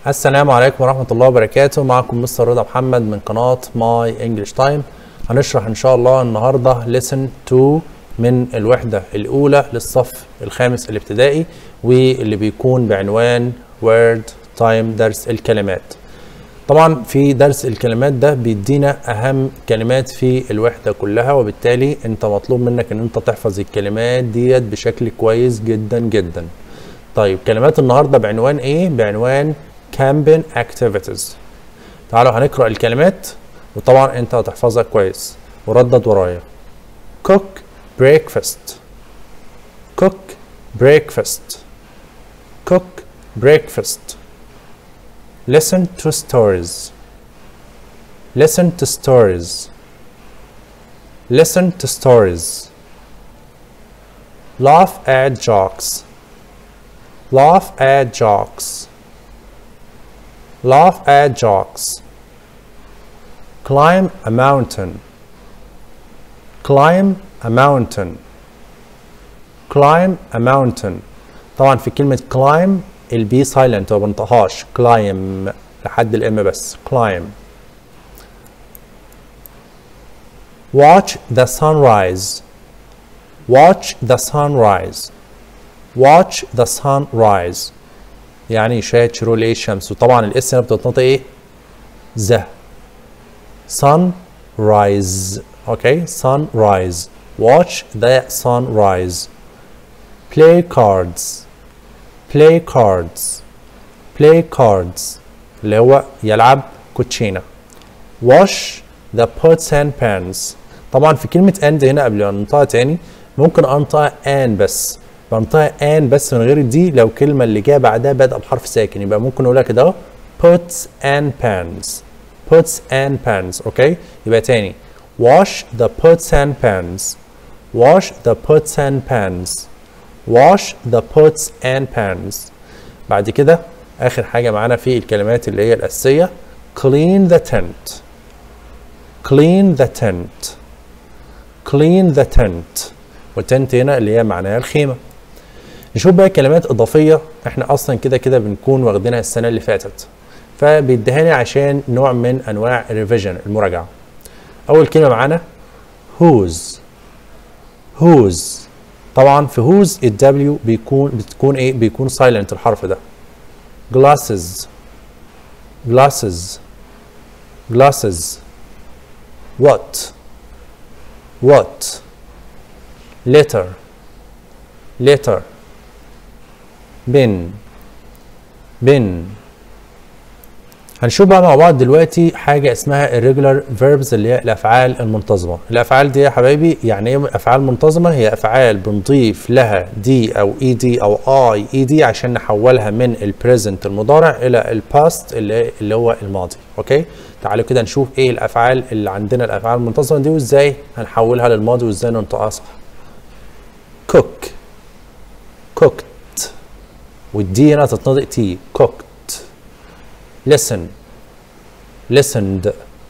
السلام عليكم ورحمة الله وبركاته معكم مستر رضا محمد من قناة ماي انجلش تايم هنشرح ان شاء الله النهاردة lesson 2 من الوحدة الأولى للصف الخامس الابتدائي واللي بيكون بعنوان word time درس الكلمات طبعا في درس الكلمات ده بيدينا أهم كلمات في الوحدة كلها وبالتالي انت مطلوب منك ان انت تحفظ الكلمات ديت بشكل كويس جدا جدا طيب كلمات النهاردة بعنوان ايه؟ بعنوان camping activities تعالوا هنقرأ الكلمات وطبعا انت هتحفظها كويس وردد ورايا cook breakfast cook breakfast cook breakfast listen to stories listen to stories listen to stories laugh at jokes laugh at jokes laugh at jokes climb a mountain climb a mountain climb a mountain طبعا في كلمة climb البي سايلنت ما بنطقهاش climb لحد الام بس climb watch the sunrise watch the sunrise watch the sunrise يعني يشاهد شروق الايه الشمس وطبعا الاس هنا بتتنطق ايه ذا sunrise okay sunrise watch the sunrise play cards play cards play cards اللي هو يلعب كوتشينة wash the pots and pans طبعا في كلمة and هنا قبل ما ننطقها تاني ممكن انطق and بس بنطقها ان بس من غير دي لو الكلمه اللي جايه بعدها بادئه بحرف ساكن يبقى ممكن نقولها كده اهو puts and pans puts and pans اوكي يبقى تاني wash the pots and pans wash the pots and pans wash the pots and pans بعد كده اخر حاجه معانا في الكلمات اللي هي الاساسيه clean the tent clean the tent clean the tent والتنت هنا اللي هي معناها الخيمه نشوف بقى كلمات اضافيه احنا اصلا كده كده بنكون واخدينها السنه اللي فاتت فبيديهاني عشان نوع من انواع الريفيجن المراجعه اول كلمه معانا whose whose طبعا في whose الدبليو بيكون بتكون ايه بيكون سايلنت الحرف ده glasses glasses glasses what what letter letter bin bin هنشوف بقى مع بعض دلوقتي حاجة اسمها irregular verbs اللي هي الأفعال المنتظمة الأفعال دي يا حبايبي يعني ايه أفعال منتظمة هي أفعال بنضيف لها دي أو اي دي أو اي اي دي عشان نحولها من البريزنت المضارع إلى الباست اللي, اللي هو الماضي أوكي تعالوا كده نشوف ايه الأفعال اللي عندنا الأفعال المنتظمة دي وازاي هنحولها للماضي وازاي ننطقها صح cook cooked والدي هنا تتنطق تي cooked listen listened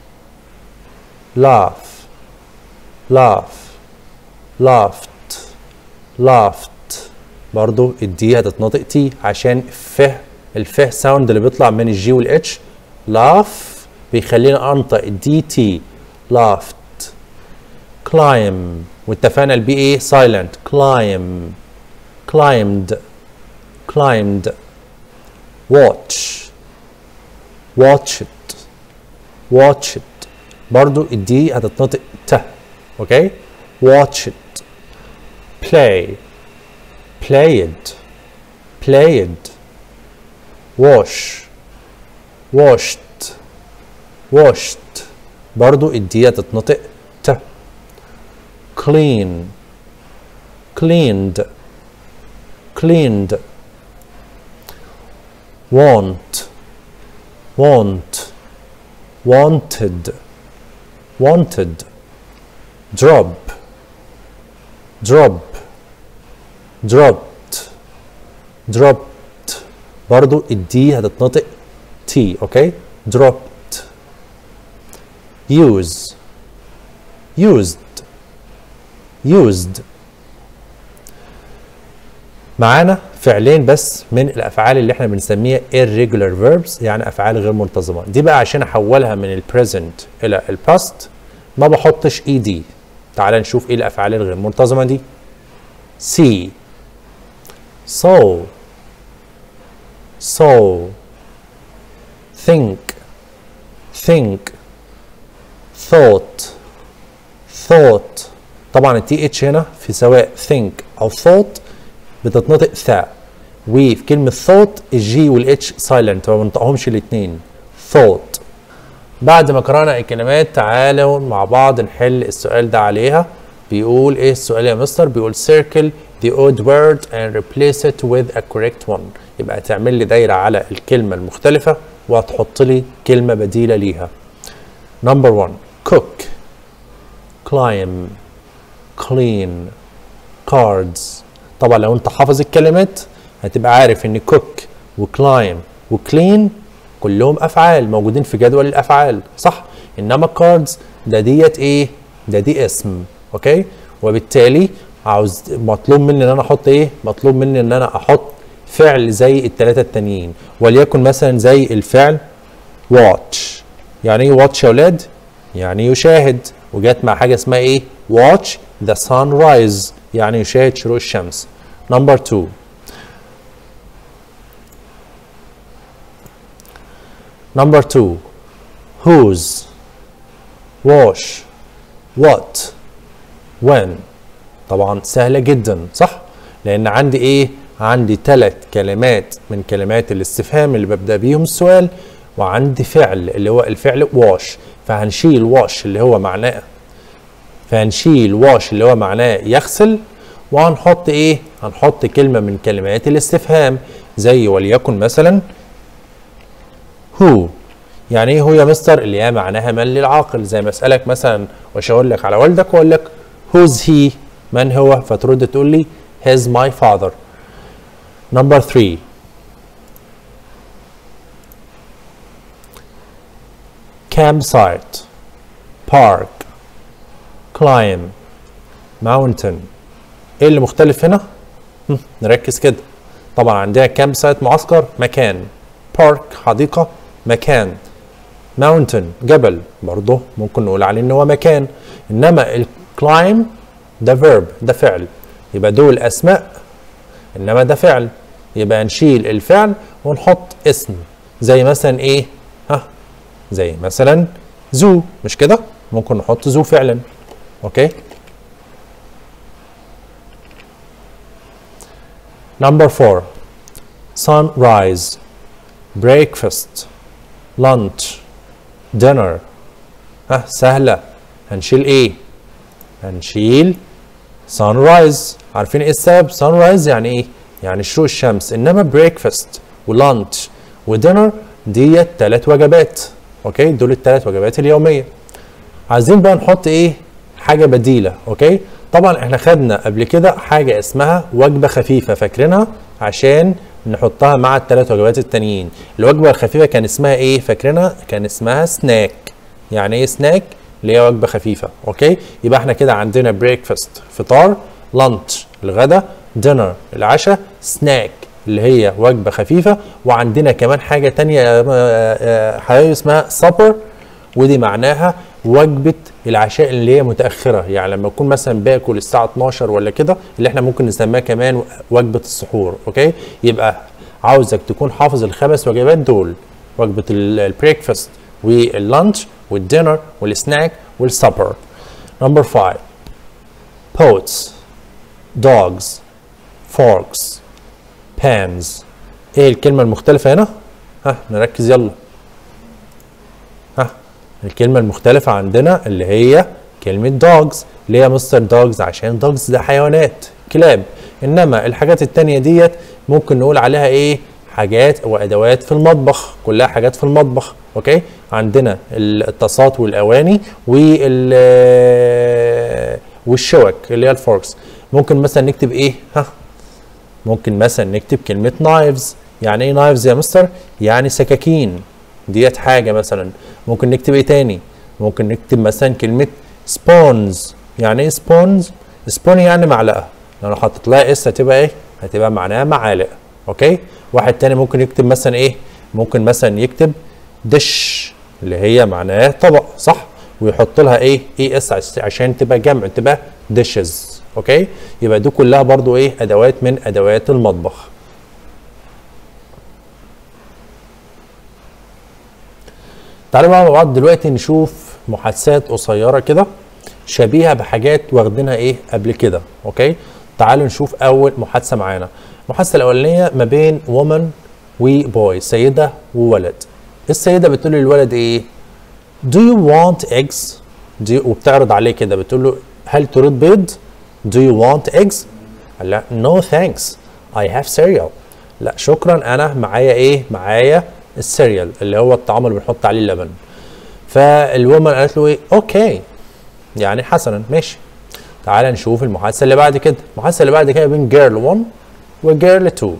laugh laugh laughed laughed برضو الدي هتتنطق تي عشان فه الفه ساوند اللي بيطلع من الجي والاتش laugh بيخليني انطق الدي تي laughed climb واتفقنا البي ايه silent climb climbed climbed watch watched watched برضو الدي هتتنطق ت اوكي watched play played played wash washed washed برضو الدي هتتنطق ت clean cleaned cleaned want want wanted wanted drop drop dropped dropped برضو الدي هتتنطق تي اوكي dropped use used used معانا فعلين بس من الافعال اللي احنا بنسميها irregular verbs يعني افعال غير منتظمه دي بقى عشان احولها من البريزنت الى الباست ما بحطش اي دي تعال نشوف ايه الافعال الغير منتظمه دي see saw saw think think thought thought طبعا التي اتش هنا في سواء think او thought بتتنطق ثاء وفي كلمة thought الجي والاتش سايلنت ما بنطقهمش الاثنين thought بعد ما قرأنا الكلمات تعالوا مع بعض نحل السؤال ده عليها بيقول ايه السؤال يا مستر بيقول circle the odd word and replace it with a correct one يبقى تعمل لي دايرة على الكلمة المختلفة وهتحط لي كلمة بديلة ليها number one cook climb clean cards طبعا لو انت حافظ الكلمات هتبقى عارف ان cook وكلايم وكلين كلهم افعال موجودين في جدول الافعال صح انما كاردز ده ديت ايه ده دي اسم اوكي وبالتالي عاوز مطلوب مني ان انا احط ايه مطلوب مني ان انا احط فعل زي الثلاثه التانيين وليكن مثلا زي الفعل watch يعني ايه watch يا اولاد يعني يشاهد وجات مع حاجه اسمها ايه watch the sunrise يعني يشاهد شروق الشمس number two number two whose wash what when طبعا سهلة جدا صح لأن عندي إيه عندي ثلاث كلمات من كلمات الاستفهام اللي ببدأ بيهم السؤال وعندي فعل اللي هو الفعل واش فهنشيل واش اللي هو معناه فهنشيل واش اللي هو معناه يغسل وهنحط ايه هنحط كلمة من كلمات الاستفهام زي وليكن مثلا هو يعني ايه هو يا مستر اللي هي معناها من للعاقل زي ما اسالك مثلا واشاور لك على والدك واقول لك who's he من هو فترد تقول لي he's my father number three campsite park climb mountain ايه اللي مختلف هنا هم، نركز كده طبعا عندنا كامب سايت معسكر مكان بارك حديقة مكان mountain جبل برضه ممكن نقول عليه ان هو مكان انما الكلايم ده فيرب ده فعل يبقى دول اسماء انما ده فعل يبقى نشيل الفعل ونحط اسم زي مثلا ايه ها زي مثلا زو مش كده ممكن نحط زو فعلا اوكي Number four, sunrise, breakfast, lunch, dinner. ها سهلة هنشيل ايه؟ هنشيل sunrise عارفين ايه السبب؟ sunrise يعني ايه؟ يعني شروق الشمس انما breakfast ولانش ودينر ديت تلات وجبات اوكي دول التلات وجبات اليومية عايزين بقى نحط ايه؟ حاجة بديلة اوكي؟ طبعا احنا خدنا قبل كده حاجة اسمها وجبة خفيفة فاكرينها عشان نحطها مع الثلاث وجبات التانيين الوجبة الخفيفة كان اسمها ايه فاكرينها كان اسمها سناك يعني ايه سناك اللي هي وجبة خفيفة اوكي يبقى احنا كده عندنا بريكفاست فطار لانش الغدا دينر العشاء سناك اللي هي وجبة خفيفة وعندنا كمان حاجة تانية آه، آه، حاجة اسمها سبر ودي معناها وجبة العشاء اللي هي متأخرة يعني لما أكون مثلا باكل الساعة 12 ولا كده اللي احنا ممكن نسميها كمان وجبة السحور أوكي يبقى عاوزك تكون حافظ الخمس وجبات دول وجبة البريكفاست واللانش والدينر والسناك والسبر نمبر 5 pots dogs forks pans ايه الكلمة المختلفة هنا؟ ها نركز يلا ها الكلمة المختلفة عندنا اللي هي كلمة dogs اللي هي مستر dogs عشان dogs ده حيوانات كلاب انما الحاجات التانية ديت ممكن نقول عليها ايه حاجات وادوات في المطبخ كلها حاجات في المطبخ اوكي عندنا الطاسات والاواني وال والشوك اللي هي الفوركس ممكن مثلا نكتب ايه ها ممكن مثلا نكتب كلمة نايفز يعني ايه نايفز يا مستر يعني سكاكين ديت حاجة مثلا ممكن نكتب ايه تاني ممكن نكتب مثلا كلمة سبونز يعني ايه سبونز سبون يعني معلقة لو انا حطيت لها اس هتبقى ايه هتبقى معناها معالق اوكي واحد تاني ممكن يكتب مثلا ايه ممكن مثلا يكتب دش اللي هي معناها طبق صح ويحط لها ايه اي اس عشان تبقى جمع تبقى dishes اوكي يبقى دي كلها برضو ايه ادوات من ادوات المطبخ تعالوا بقى مع بعض دلوقتي نشوف محادثات قصيره كده شبيهه بحاجات واخدينها ايه قبل كده اوكي تعالوا نشوف اول محادثه معانا المحادثه الاولانيه ما بين woman وبوي سيده وولد السيده بتقول للولد ايه do you want eggs do you وبتعرض عليه كده بتقول له هل تريد بيض do you want eggs قال لها no thanks I have cereal لا شكرا انا معايا ايه معايا السيريال اللي هو الطعام اللي بنحط عليه اللبن فالومن قالت له ايه اوكي يعني حسنا ماشي تعال نشوف المحادثه اللي بعد كده المحادثه اللي بعد كده بين جيرل 1 وجيرل 2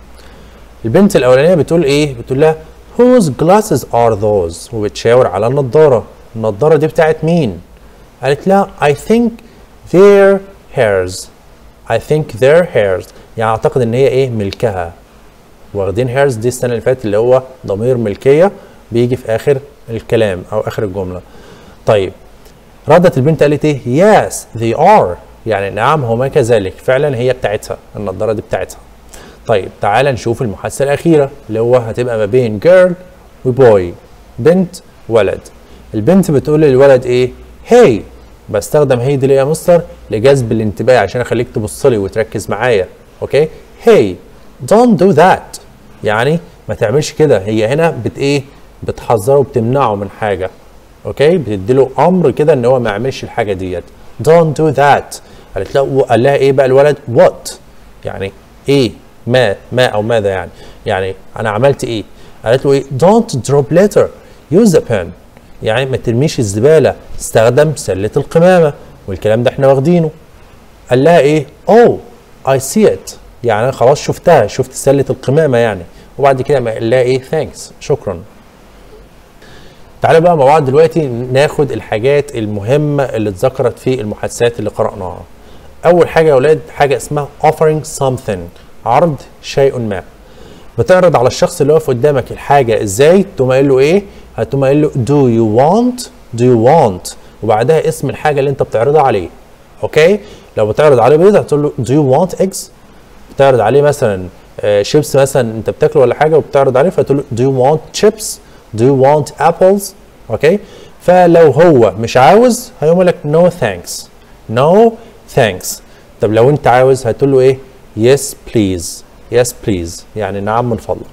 البنت الاولانيه بتقول ايه بتقول لها whose glasses are those وبتشاور على النضاره النضاره دي بتاعت مين قالت لها I think they're hers I think they're hers يعني اعتقد ان هي ايه ملكها واخدين هيرز دي السنه اللي فاتت اللي هو ضمير ملكيه بيجي في اخر الكلام او اخر الجمله طيب ردت البنت قالت ايه يس they are يعني نعم هما كذلك فعلا هي بتاعتها النضاره دي بتاعتها طيب تعال نشوف المحادثه الاخيره اللي هو هتبقى ما بين جيرل وبوي بنت ولد البنت بتقول للولد ايه هي hey. بستخدم هي دي ليه يا مستر لجذب الانتباه عشان اخليك تبص لي وتركز معايا اوكي هي hey. don't do that يعني ما تعملش كده هي هنا بت ايه بتحذره وبتمنعه من حاجه اوكي بتديله امر كده ان هو ما يعملش الحاجه ديت don't do that قالت له قال لها ايه بقى الولد what يعني ايه ما ما او ماذا يعني يعني انا عملت ايه قالت له ايه don't drop litter use a pen يعني ما ترميش الزباله استخدم سله القمامه والكلام ده احنا واخدينه قال لها ايه oh I see it يعني انا خلاص شفتها شفت سله القمامه يعني وبعد كده ما قال لها ايه ثانكس شكرا تعالوا بقى مع بعض دلوقتي ناخد الحاجات المهمه اللي اتذكرت في المحادثات اللي قراناها اول حاجه يا اولاد حاجه اسمها offering something عرض شيء ما بتعرض على الشخص اللي واقف قدامك الحاجه ازاي تقوم قايل له ايه هتقوم قايل له do you want do you want وبعدها اسم الحاجه اللي انت بتعرضها عليه اوكي لو بتعرض عليه بيض هتقول له do you want eggs بتعرض عليه مثلا آه شيبس مثلا انت بتاكله ولا حاجه وبتعرض عليه فتقول له do you want chips do you want apples اوكي فلو هو مش عاوز هيقول لك no thanks no thanks طب لو انت عاوز هتقول له ايه yes please yes please يعني نعم من فضلك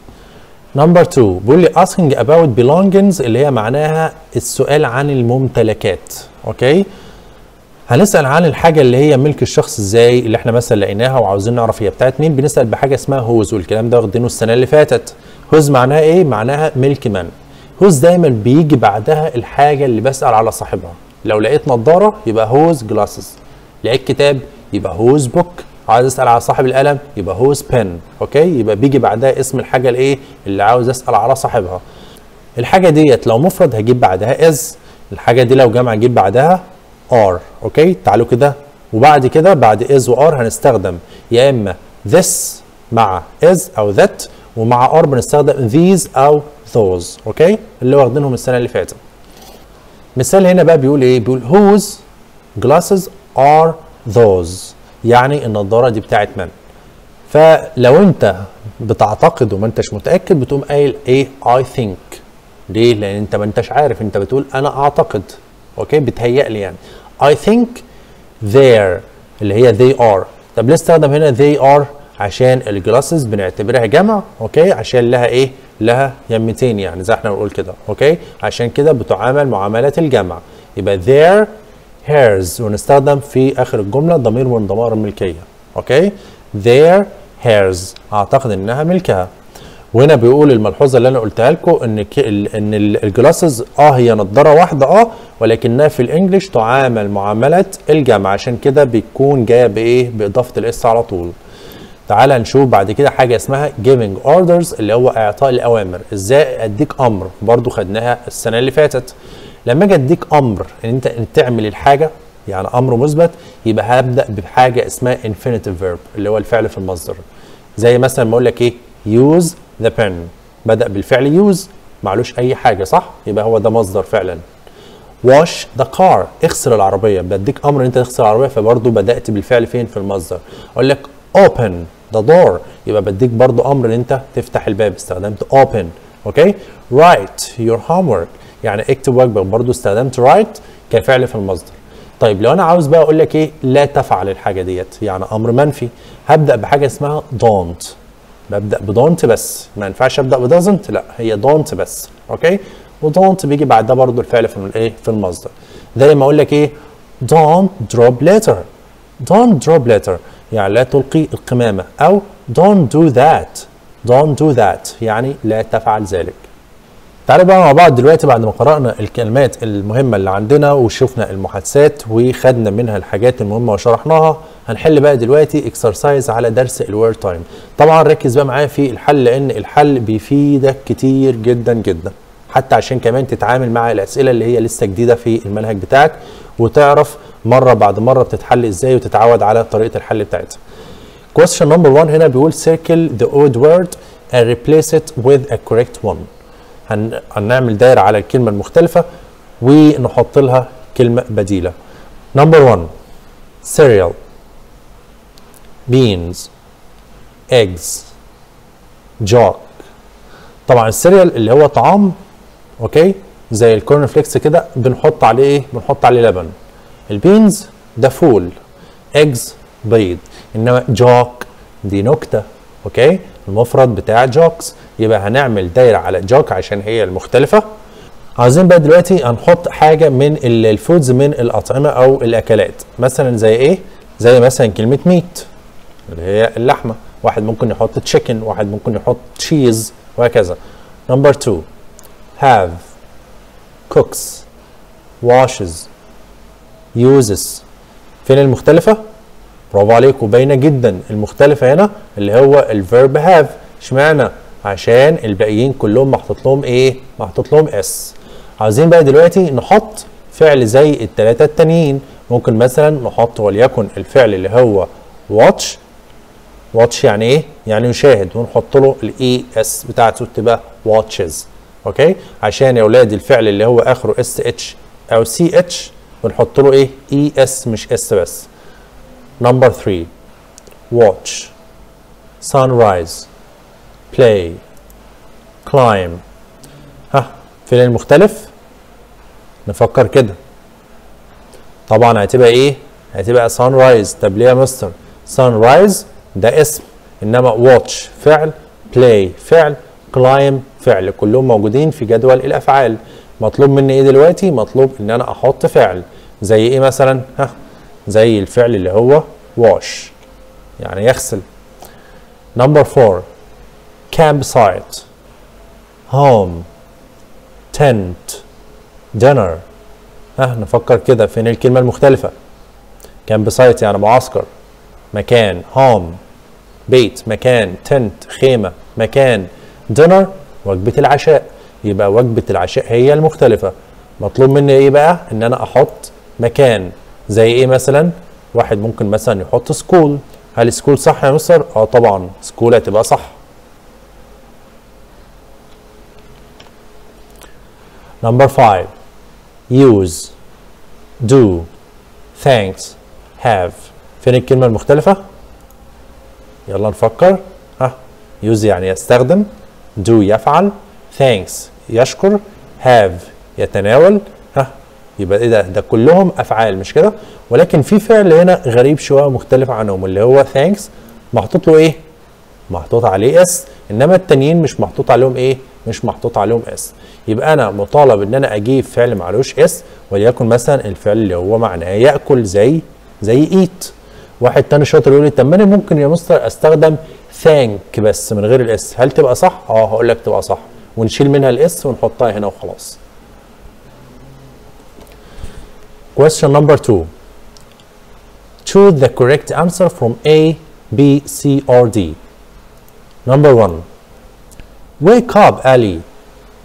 نمبر 2 بيقول لي asking about belongings اللي هي معناها السؤال عن الممتلكات اوكي هنسال عن الحاجه اللي هي ملك الشخص ازاي اللي احنا مثلا لقيناها وعاوزين نعرف هي بتاعت مين بنسال بحاجه اسمها هوز والكلام ده واخدينه السنه اللي فاتت هوز معناها ايه معناها ملك من هوز دايما بيجي بعدها الحاجه اللي بسال على صاحبها لو لقيت نظاره يبقى هوز جلاسز لقيت كتاب يبقى هوز بوك عاوز اسال على صاحب القلم يبقى هوز بن اوكي يبقى بيجي بعدها اسم الحاجه الايه اللي عاوز اسال على صاحبها الحاجه ديت لو مفرد هجيب بعدها از الحاجه دي لو جمع هجيب بعدها ار اوكي تعالوا كده وبعد كده بعد از وار هنستخدم يا اما this مع is او that ومع ار بنستخدم these او those اوكي اللي واخدينهم السنه اللي فاتت مثال هنا بقى بيقول ايه بيقول whose glasses are those يعني النضاره دي بتاعت من فلو انت بتعتقد وما انتش متاكد بتقوم قايل ايه I think ليه لان انت ما انتش عارف انت بتقول انا اعتقد اوكي بتهيأ لي يعني I think they're اللي هي they are طب ليه استخدم هنا they are عشان الجلاسز بنعتبرها جمع اوكي عشان لها ايه لها يمتين يعني زي احنا بنقول كده اوكي عشان كده بتعامل معامله الجمع يبقى their hairs ونستخدم في اخر الجمله ضمير من ضمائر الملكيه اوكي their hairs اعتقد انها ملكها وهنا بيقول الملحوظه اللي انا قلتها لكم ان ك... ان الجلاسز اه هي نضاره واحده اه ولكنها في الانجليش تعامل معامله الجمع عشان كده بتكون جايه بايه باضافه الاس على طول تعال نشوف بعد كده حاجه اسمها giving orders اللي هو اعطاء الاوامر ازاي اديك امر برضو خدناها السنه اللي فاتت لما اجي اديك امر ان انت تعمل الحاجه يعني امر مثبت يبقى هبدا بحاجه اسمها infinitive verb اللي هو الفعل في المصدر زي مثلا ما اقول لك ايه use the pen بدا بالفعل use معلوش اي حاجه صح يبقى هو ده مصدر فعلا wash the car اغسل العربيه بديك امر ان انت تغسل العربيه فبرضه بدات بالفعل فين في المصدر اقول لك open the door يبقى بديك برضه امر ان انت تفتح الباب استخدمت open اوكي write your homework يعني اكتب واجبك برضه استخدمت write كفعل في المصدر طيب لو انا عاوز بقى اقول لك ايه لا تفعل الحاجه ديت يعني امر منفي هبدا بحاجه اسمها don't ببدا بدونت بس ما ينفعش ابدا بدازنت لا هي دونت بس اوكي ودونت بيجي بعدها برضو الفعل في الايه في المصدر زي ما اقول لك ايه don't drop letter don't drop letter يعني لا تلقي القمامه او don't do that don't do that يعني لا تفعل ذلك تعالوا بقى مع بعض دلوقتي بعد ما قرأنا الكلمات المهمة اللي عندنا وشفنا المحادثات وخدنا منها الحاجات المهمة وشرحناها هنحل بقى دلوقتي اكسرسايز على درس الوورد تايم طبعا ركز بقى معايا في الحل لان الحل بيفيدك كتير جدا جدا حتى عشان كمان تتعامل مع الاسئله اللي هي لسه جديده في المنهج بتاعك وتعرف مره بعد مره بتتحل ازاي وتتعود على طريقه الحل بتاعتها question number one هنا بيقول circle the odd word and replace it with a correct one هن... هنعمل دايرة على الكلمة المختلفة ونحط لها كلمة بديلة number one cereal beans eggs jog طبعا السيريال اللي هو طعام اوكي زي الكورن فليكس كده بنحط عليه ايه بنحط عليه لبن البينز ده فول ايجز بيض انما جوك دي نكته اوكي المفرد بتاع جوكس يبقى هنعمل دايره على جوك عشان هي المختلفه عايزين بقى دلوقتي هنحط حاجه من الفودز من الاطعمه او الاكلات مثلا زي ايه زي مثلا كلمه ميت اللي هي اللحمه واحد ممكن يحط تشيكن واحد ممكن يحط تشيز وهكذا نمبر 2 have cooks washes uses فين المختلفة؟ برافو عليكم باينة جدا المختلفة هنا اللي هو الفيرب have اشمعنى؟ عشان الباقيين كلهم محطوط لهم ايه؟ محطوط لهم اس عاوزين بقى دلوقتي نحط فعل زي التلاتة التانيين ممكن مثلا نحط وليكن الفعل اللي هو watch واتش يعني ايه؟ يعني يشاهد ونحط له الاي اس بتاعته تبقى واتشز اوكي؟ عشان يا اولاد الفعل اللي هو اخره اس اتش او سي اتش بنحط له ايه؟ اي اس مش اس بس. نمبر 3 watch sunrise play climb ها فين المختلف؟ نفكر كده طبعا هتبقى ايه؟ هتبقى sunrise طب ليه يا مستر؟ sunrise ده اسم انما واتش فعل بلاي فعل كلايم فعل كلهم موجودين في جدول الافعال مطلوب مني ايه دلوقتي مطلوب ان انا احط فعل زي ايه مثلا ها زي الفعل اللي هو واش يعني يغسل نمبر 4 كامب سايت هوم تنت دينر ها نفكر كده فين الكلمه المختلفه كامب سايت يعني معسكر مكان هوم بيت مكان تنت خيمه مكان دينر وجبه العشاء يبقى وجبه العشاء هي المختلفه مطلوب مني ايه بقى ان انا احط مكان زي ايه مثلا واحد ممكن مثلا يحط سكول هل سكول صح يا مستر اه طبعا سكول هتبقى صح نمبر 5 use do thanks have فين الكلمة المختلفة؟ يلا نفكر ها use يعني يستخدم do يفعل thanks يشكر have يتناول ها يبقى ايه ده ده كلهم افعال مش كده ولكن في فعل هنا غريب شويه مختلف عنهم اللي هو thanks محطوط له ايه محطوط عليه اس انما التانيين مش محطوط عليهم ايه مش محطوط عليهم اس يبقى انا مطالب ان انا اجيب فعل معلوش اس وليكن مثلا الفعل اللي هو معناه ياكل زي زي eat واحد تاني شاطر يقول لي طب ما انا ممكن يا مستر استخدم ثانك بس من غير الاس هل تبقى صح اه هقول لك تبقى صح ونشيل منها الاس ونحطها هنا وخلاص question number 2 choose the correct answer from A B C or D number 1 wake up Ali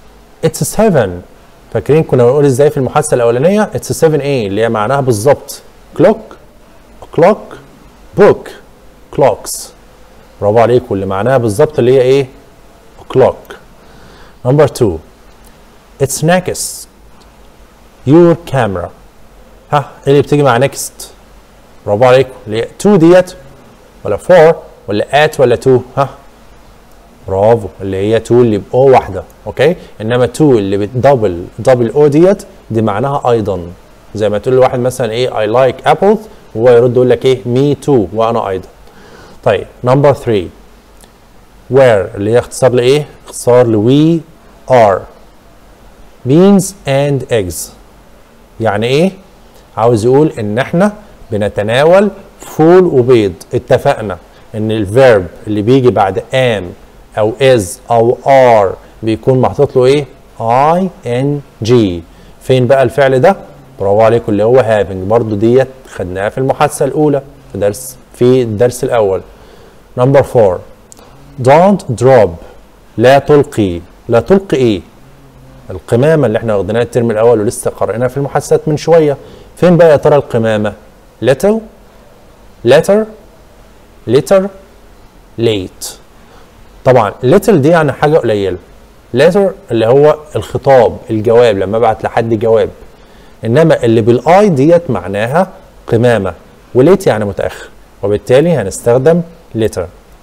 it's 7 فاكرين كنا بنقول ازاي في المحادثه الاولانيه it's 7 a اللي هي معناها بالظبط clock clock book clocks برافو عليكم اللي معناها بالظبط اللي هي ايه clock number two it's next your camera ها ايه اللي بتيجي مع next برافو عليكم اللي هي to ديت ولا for ولا at ولا to ها برافو اللي هي تو اللي باو واحده اوكي انما تو اللي بالدبل دبل او ديت دي معناها ايضا زي ما تقول لواحد مثلا ايه اي لايك ابلز وهو يرد يقول لك ايه مي تو وانا ايضا طيب نمبر 3 where اللي هي اختصار لايه اختصار لوي ار beans and eggs يعني ايه عاوز يقول ان احنا بنتناول فول وبيض اتفقنا ان الفيرب اللي بيجي بعد am او is او are بيكون محطوط له ايه i n g فين بقى الفعل ده برافو عليكم اللي هو having برضو ديت خدناها في المحادثه الاولى في درس في الدرس الاول نمبر 4 don't drop لا تلقي لا تلقي ايه القمامه اللي احنا واخدينها الترم الاول ولسه قرأناها في المحادثات من شويه فين بقى يا ترى القمامه little letter letter late طبعا little دي يعني حاجه قليله letter اللي هو الخطاب الجواب لما ابعت لحد جواب انما اللي بالاي ديت معناها قمامه وليت يعني متاخر وبالتالي هنستخدم letter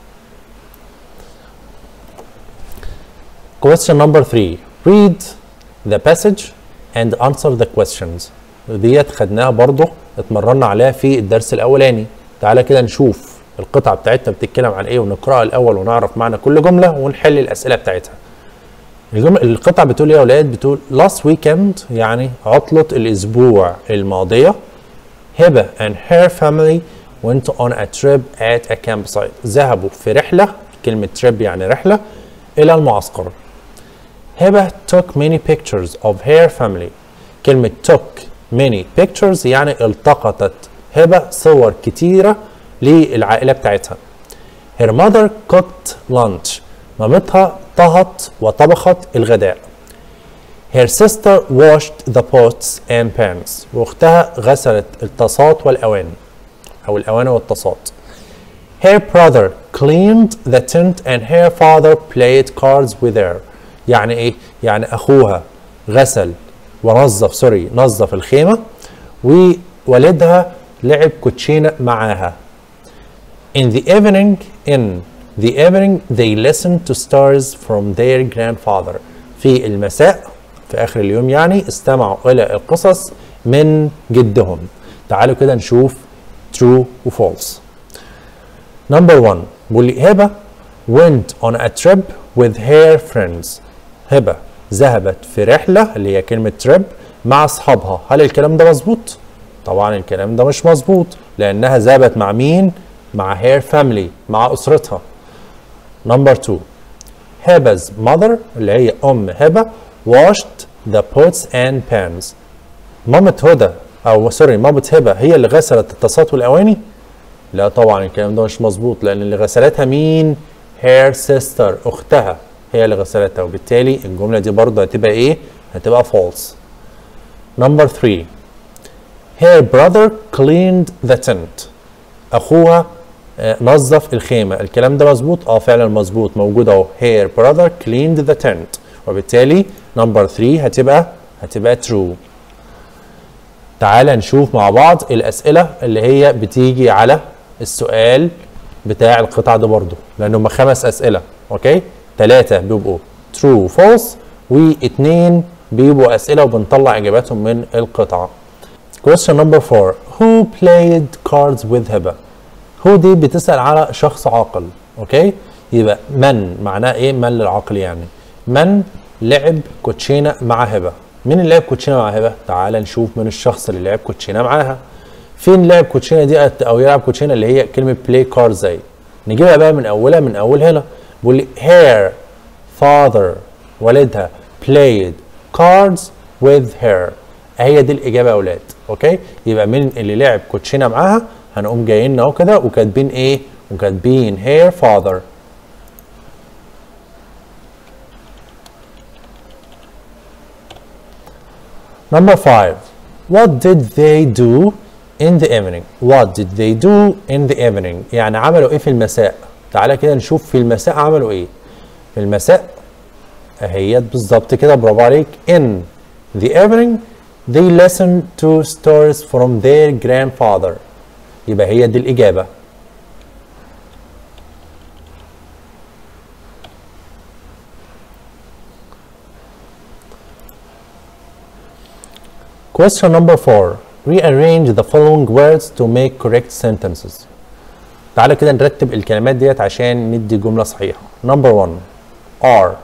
question number 3 read the passage and answer the questions وديت خدناها برضه اتمرنا عليها في الدرس الاولاني تعالى كده نشوف القطعه بتاعتنا بتتكلم عن ايه ونقراها الاول ونعرف معنى كل جمله ونحل الاسئله بتاعتها الجمله القطعه بتقول ايه يا اولاد بتقول last weekend يعني عطله الاسبوع الماضيه هبه and her family went on a trip at a campsite ذهبوا في رحله كلمه trip يعني رحله الى المعسكر هبه took many pictures of her family كلمه took many pictures يعني التقطت هبه صور كتيره للعائله بتاعتها her mother cooked lunch مامتها طهت وطبخت الغداء her sister washed the pots and pans واختها غسلت الطاسات والاواني او الاواني والطاسات her brother cleaned the tent and her father played cards with her يعني ايه يعني اخوها غسل ونظف سوري نظف الخيمه ووالدها لعب كوتشينه معاها In the evening, in the evening, they listened to stories from their grandfather. في المساء في آخر اليوم يعني استمعوا إلى القصص من جدهم. تعالوا كده نشوف true و false. Number one بيقول لي هبة went on a trip with her friends. هبة ذهبت في رحلة اللي هي كلمة trip مع أصحابها. هل الكلام ده مظبوط؟ طبعا الكلام ده مش مظبوط لأنها ذهبت مع مين؟ مع her family مع أسرتها number two هبة mother اللي هي أم هبة washed the pots and pans مامة هدى أو سوري مامة هبة هي اللي غسلت الطاسات والأواني لا طبعا الكلام ده مش مظبوط لأن اللي غسلتها مين her sister أختها هي اللي غسلتها وبالتالي الجملة دي برضه هتبقى إيه هتبقى false number three her brother cleaned the tent أخوها نظف الخيمة الكلام ده مظبوط اه فعلا مظبوط موجود اهو her brother cleaned the tent وبالتالي نمبر 3 هتبقى هتبقى true تعال نشوف مع بعض الأسئلة اللي هي بتيجي على السؤال بتاع القطعة ده برضو لأن هم خمس أسئلة أوكي ثلاثة بيبقوا true false واثنين بيبقوا أسئلة وبنطلع إجاباتهم من القطعة question number 4 who played cards with هبة هو دي بتسأل على شخص عاقل اوكي يبقى من معناه ايه من للعقل يعني من لعب كوتشينه مع هبه مين اللي لعب كوتشينه مع هبه تعال نشوف من الشخص اللي لعب كوتشينه معاها فين لعب كوتشينه دي او يلعب كوتشينه اللي هي كلمه بلاي كار زي نجيبها بقى من اولها من اول هنا بيقول لي her father والدها played cards with her هي دي الاجابه يا اولاد اوكي يبقى مين اللي لعب كوتشينه معاها هنقوم جايين اهو كده وكاتبين ايه وكاتبين her father Number five. What did they do in the evening what did they do in the evening يعني عملوا ايه في المساء تعالى كده نشوف في المساء عملوا ايه في المساء اهيت بالظبط كده برافو عليك in the evening they listened to stories from their grandfather يبقى هي دي الإجابة Question number four. Rearrange the following words to make correct sentences. تعالى كده نرتب الكلمات ديت عشان ندي جملة صحيحة. Number one. Are.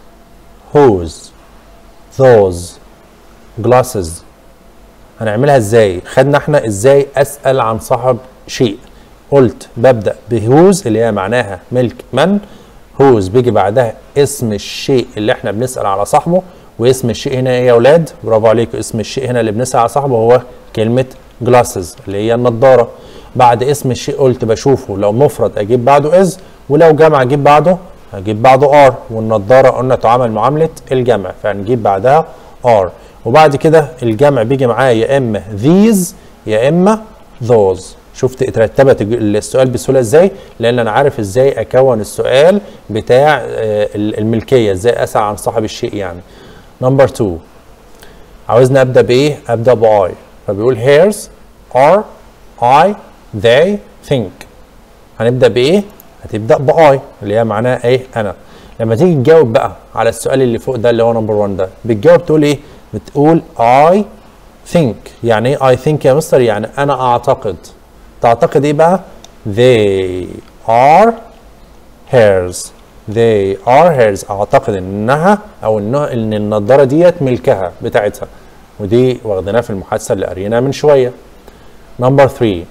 Whose. Those. Glasses. هنعملها ازاي؟ خدنا احنا ازاي اسأل عن صاحب شيء. قلت ببدأ بهوز اللي هي معناها ملك من. هوز بيجي بعدها اسم الشيء اللي احنا بنسأل على صاحبه واسم الشيء هنا ايه يا اولاد برافو عليكم اسم الشيء هنا اللي بنسأل على صاحبه هو كلمة جلاسز اللي هي النضارة بعد اسم الشيء قلت بشوفه لو مفرد اجيب بعده از ولو جمع اجيب بعده هجيب بعده ار والنضارة قلنا تعامل معاملة الجمع فهنجيب بعدها ار وبعد كده الجمع بيجي معاه يا اما these يا اما those شفت اترتبت السؤال بسهوله ازاي لان انا عارف ازاي اكون السؤال بتاع الملكيه ازاي اسال عن صاحب الشيء يعني نمبر 2 عاوزني ابدا بايه ابدا باي فبيقول hairs are I they think هنبدا بايه هتبدا باي اللي هي معناها ايه انا لما تيجي تجاوب بقى على السؤال اللي فوق ده اللي هو نمبر 1 ده بتجاوب تقول ايه بتقول I think يعني ايه I think يا مستر يعني انا اعتقد تعتقد ايه بقى they are hairs they are hairs اعتقد انها او انها ان النضاره ديت ملكها بتاعتها ودي واخديناها في المحادثه اللي قريناها من شويه نمبر 3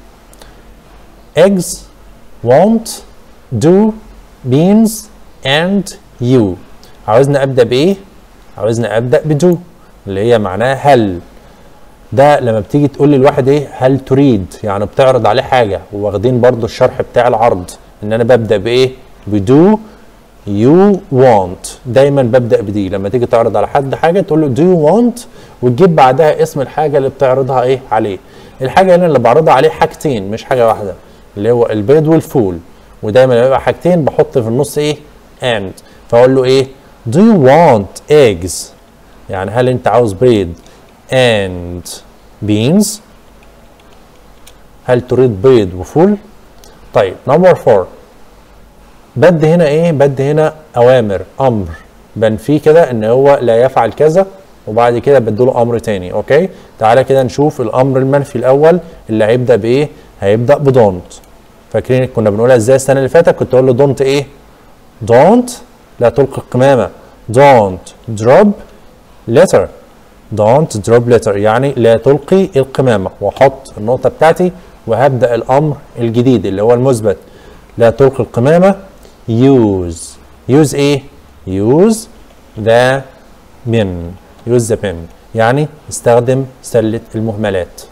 eggs won't do beans and you عاوزنا ابدا بايه عاوزنا ابدا بدو اللي هي معناها هل ده لما بتيجي تقول للواحد ايه هل تريد يعني بتعرض عليه حاجه واخدين برضو الشرح بتاع العرض ان انا ببدا بايه بدو you want دايما ببدا بدي لما تيجي تعرض على حد حاجه تقول له do you want وتجيب بعدها اسم الحاجه اللي بتعرضها ايه عليه الحاجه هنا اللي بعرضها عليه حاجتين مش حاجه واحده اللي هو البيض والفول ودايما لما يبقى حاجتين بحط في النص ايه and فاقول له ايه do you want eggs يعني هل انت عاوز بيض and beans هل تريد بيض وفول طيب نمبر 4 بد هنا ايه بد هنا اوامر امر بنفيه كده ان هو لا يفعل كذا وبعد كده بديله امر تاني اوكي تعالى كده نشوف الامر المنفي الاول اللي هيبدا بايه هيبدا بدونت فاكرين كنا بنقولها ازاي السنه اللي فاتت كنت اقول له دونت ايه دونت لا تلقي القمامه دونت دروب letter don't drop letter يعني لا تلقي القمامة واحط النقطة بتاعتي وهبدأ الأمر الجديد اللي هو المثبت لا تلقي القمامة use use ايه use the bin use the bin يعني استخدم سلة المهملات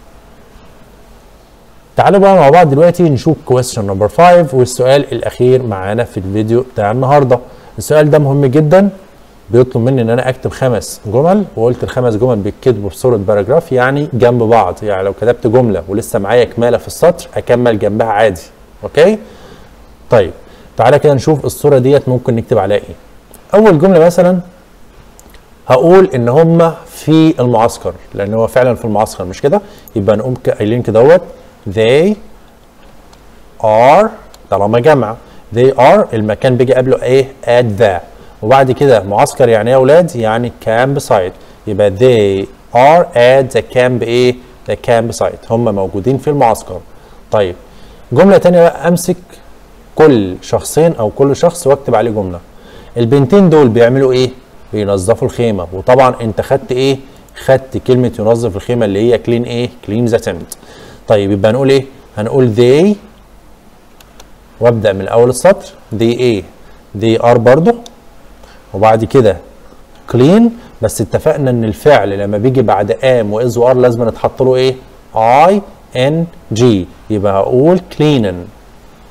تعالوا بقى مع بعض دلوقتي نشوف question number 5 والسؤال الأخير معانا في الفيديو بتاع النهاردة السؤال ده مهم جدا بيطلب مني ان انا اكتب خمس جمل وقلت الخمس جمل بيتكتبوا بصوره باراجراف يعني جنب بعض يعني لو كتبت جمله ولسه معايا كماله في السطر اكمل جنبها عادي اوكي طيب تعالى كده نشوف الصوره ديت ممكن نكتب عليها ايه اول جمله مثلا هقول ان هم في المعسكر لان هو فعلا في المعسكر مش كده يبقى نقوم قايلين كده اهوت they are طالما جمع they are المكان بيجي قبله ايه at the وبعد كده معسكر يعني ايه يا اولاد يعني كامب سايت يبقى they are at the camp ايه the camp site هم موجودين في المعسكر طيب جمله ثانيه بقى امسك كل شخصين او كل شخص واكتب عليه جمله البنتين دول بيعملوا ايه بينظفوا الخيمه وطبعا انت خدت ايه خدت كلمه ينظف الخيمه اللي هي كلين ايه كلين ذا تنت طيب يبقى هنقول ايه هنقول they وابدا من اول السطر they ايه they are برضو وبعد كده كلين بس اتفقنا ان الفعل لما بيجي بعد ام واز وار لازم نتحط له ايه اي ان جي يبقى هقول كلينن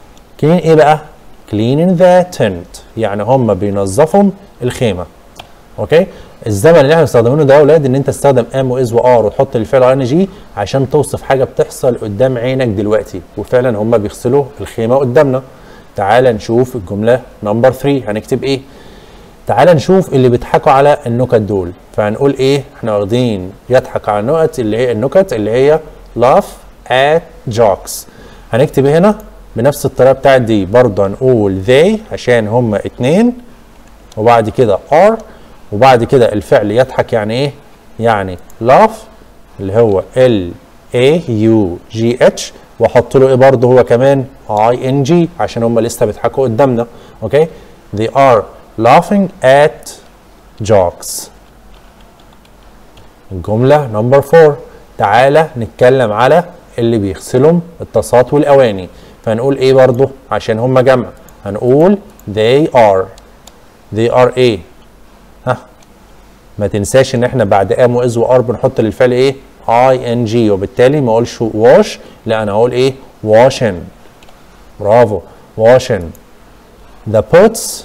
كلين ايه بقى كلينن ذا تنت يعني هم بينظفوا الخيمه اوكي الزمن اللي احنا بنستخدمه ده يا اولاد ان انت تستخدم ام واز وار وتحط الفعل ان جي عشان توصف حاجه بتحصل قدام عينك دلوقتي وفعلا هم بيغسلوا الخيمه قدامنا تعال نشوف الجمله نمبر 3 هنكتب ايه تعال نشوف اللي بيضحكوا على النكت دول فهنقول ايه احنا واخدين يضحك على النكت اللي هي النكت اللي هي laugh at jokes هنكتب هنا بنفس الطريقه بتاعت دي برضه هنقول they عشان هما اتنين وبعد كده are وبعد كده الفعل يضحك يعني ايه يعني laugh اللي هو ال A U G H واحط له ايه برضه هو كمان I N G عشان هم لسه بيضحكوا قدامنا اوكي they are laughing at jokes الجملة نمبر 4 تعالى نتكلم على اللي بيغسلوا الطاسات والأواني فهنقول ايه برضه عشان هم جمع هنقول they are they are ايه ها ما تنساش ان احنا بعد ام واز وار بنحط للفعل ايه اي ان جي وبالتالي ما اقولش واش لا انا اقول ايه washing برافو washing the pots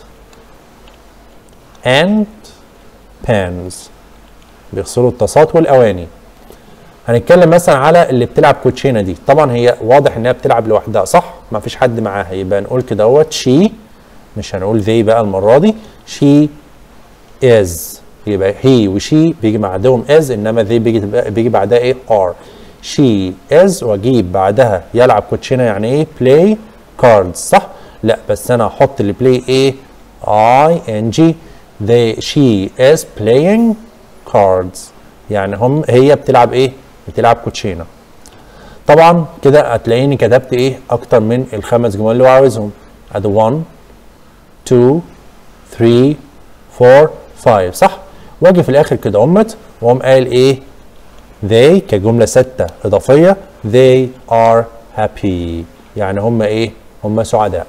and pans بيغسلوا الطاسات والاواني هنتكلم مثلا على اللي بتلعب كوتشينه دي طبعا هي واضح انها بتلعب لوحدها صح ما فيش حد معاها يبقى نقول كده اهوت شي مش هنقول ذي بقى المره دي شي از يبقى هي وشي بيجي بعدهم از انما ذي بيجي بيجي بعدها ايه ار شي از واجيب بعدها يلعب كوتشينه يعني ايه بلاي كاردز صح لا بس انا هحط البلاي ايه اي ان جي they she is playing cards يعني هم هي بتلعب ايه بتلعب كوتشينه طبعا كده هتلاقيني كتبت ايه اكتر من الخمس جمل اللي هو عاوزهم ادي 1 2 3 4 5 صح واجي في الاخر كده امت واقوم قايل ايه they كجمله سته اضافيه they are happy يعني هم ايه هم سعداء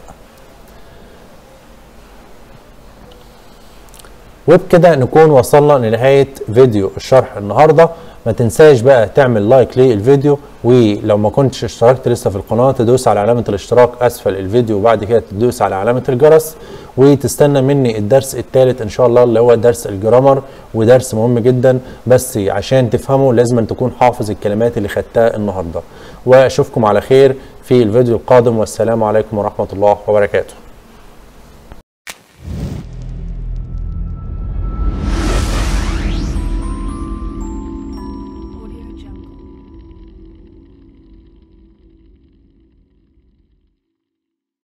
وبكده نكون وصلنا لنهاية فيديو الشرح النهاردة ما تنساش بقى تعمل لايك للفيديو ولو ما كنتش اشتركت لسه في القناة تدوس على علامة الاشتراك اسفل الفيديو وبعد كده تدوس على علامة الجرس وتستنى مني الدرس الثالث ان شاء الله اللي هو درس الجرامر ودرس مهم جدا بس عشان تفهمه لازم تكون حافظ الكلمات اللي خدتها النهارده واشوفكم على خير في الفيديو القادم والسلام عليكم ورحمة الله وبركاته